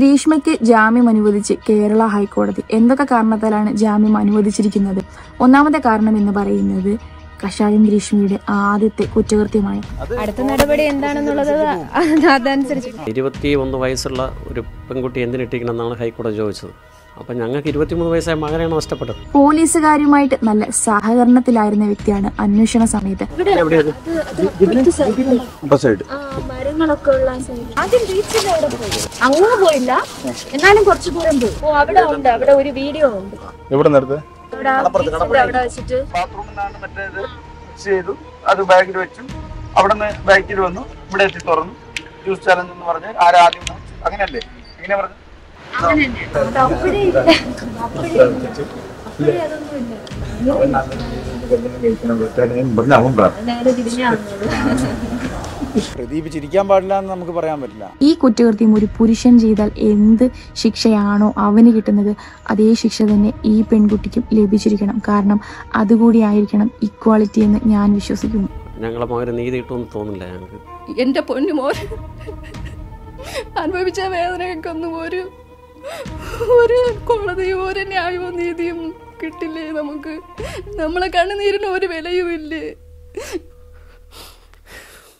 ഗ്രീഷ്മയ്ക്ക് ജാമ്യം അനുവദിച്ച് കേരള ഹൈക്കോടതി എന്തൊക്കെ കാരണത്താലാണ് ജാമ്യം അനുവദിച്ചിരിക്കുന്നത് ഒന്നാമത്തെ കാരണം എന്ന് പറയുന്നത് കഷായം ഗ്രീഷ്മയുടെ ആദ്യത്തെ കുറ്റകൃത്യമാണ് അടുത്ത നടപടി എന്താണെന്നുള്ളത് അതനുസരിച്ച് ഇരുപത്തി ഒന്ന് വയസ്സുള്ള ഒരു പെൺകുട്ടി എന്തിനിട്ടിക്കണമെന്നാണ് ഹൈക്കോടതി ചോദിച്ചത് അപ്പം ഞങ്ങൾക്ക് ഇരുപത്തിമൂന്ന് വയസ്സായ മകനെയാണ് നഷ്ടപ്പെട്ടത് പോലീസുകാരുമായിട്ട് നല്ല സഹകരണത്തിലായിരുന്ന വ്യക്തിയാണ് അന്വേഷണ സമയത്ത് മരങ്ങളൊക്കെ ഉള്ള സൈഡ് ആദ്യം ബീച്ചിന്റെ അവിടെ പോയി അങ്ങ് പോയില്ല എന്നാലും കുറച്ച് ദൂരം പോയി ഓ അവിടെ ഉണ്ട് അവിടെ ഒരു വീഡിയോ ഉണ്ട് എവിടെ നിർത്ത് അവിടെ ആ beach ന്റെ അവിടെ വെച്ചിട്ട് ബാത്റൂമിൽ നിന്നാണ് മറ്റേത് മിക്സ് ചെയ്തു അത് ബാഗിൽ വെച്ചു അവിടെ നിന്ന് ബാക്കിൽ വന്നു ഇവിടെ എത്തി തുറന്നു ജ്യൂസ് ചലഞ്ച് എന്ന് പറഞ്ഞ് ആരാദ്യം കുടിച്ചു. അങ്ങനെയല്ലേ ഇങ്ങനെ പറഞ്ഞു അങ്ങനെ തന്നെ അത് അപ്പോഴേ ഇല്ല അപ്പോഴേ അപ്പോഴേ അതൊന്നും ഇല്ല നേരെ തിരിഞ്ഞാണുള്ളത് പ്രദീപ് ചിരിക്കാൻ പാടില്ല എന്ന് നമുക്ക് പറയാൻ പറ്റില്ല ഈ കുറ്റകൃത്യം ഒരു പുരുഷൻ ചെയ്താൽ എന്ത് ശിക്ഷയാണോ അവന് കിട്ടുന്നത് അതേ ശിക്ഷ തന്നെ ഈ പെൺകുട്ടിക്കും ലഭിച്ചിരിക്കണം കാരണം അതുകൂടി ആയിരിക്കണം ഇക്വാളിറ്റി എന്ന് ഞാൻ വിശ്വസിക്കുന്നു ഞങ്ങളെ മകന് നീതി കിട്ടുമെന്ന് തോന്നുന്നില്ല ഞങ്ങൾക്ക് എൻ്റെ പൊന്നു മോൻ അനുഭവിച്ച വേദനയൊക്കെ ഒന്നും ഒരു ഒരു കോടതിയും ഒരു ന്യായവും നീതിയും കിട്ടില്ലേ നമുക്ക് നമ്മളെ കണ്ണുനീരിന് ഒരു വിലയും ഇല്ലേ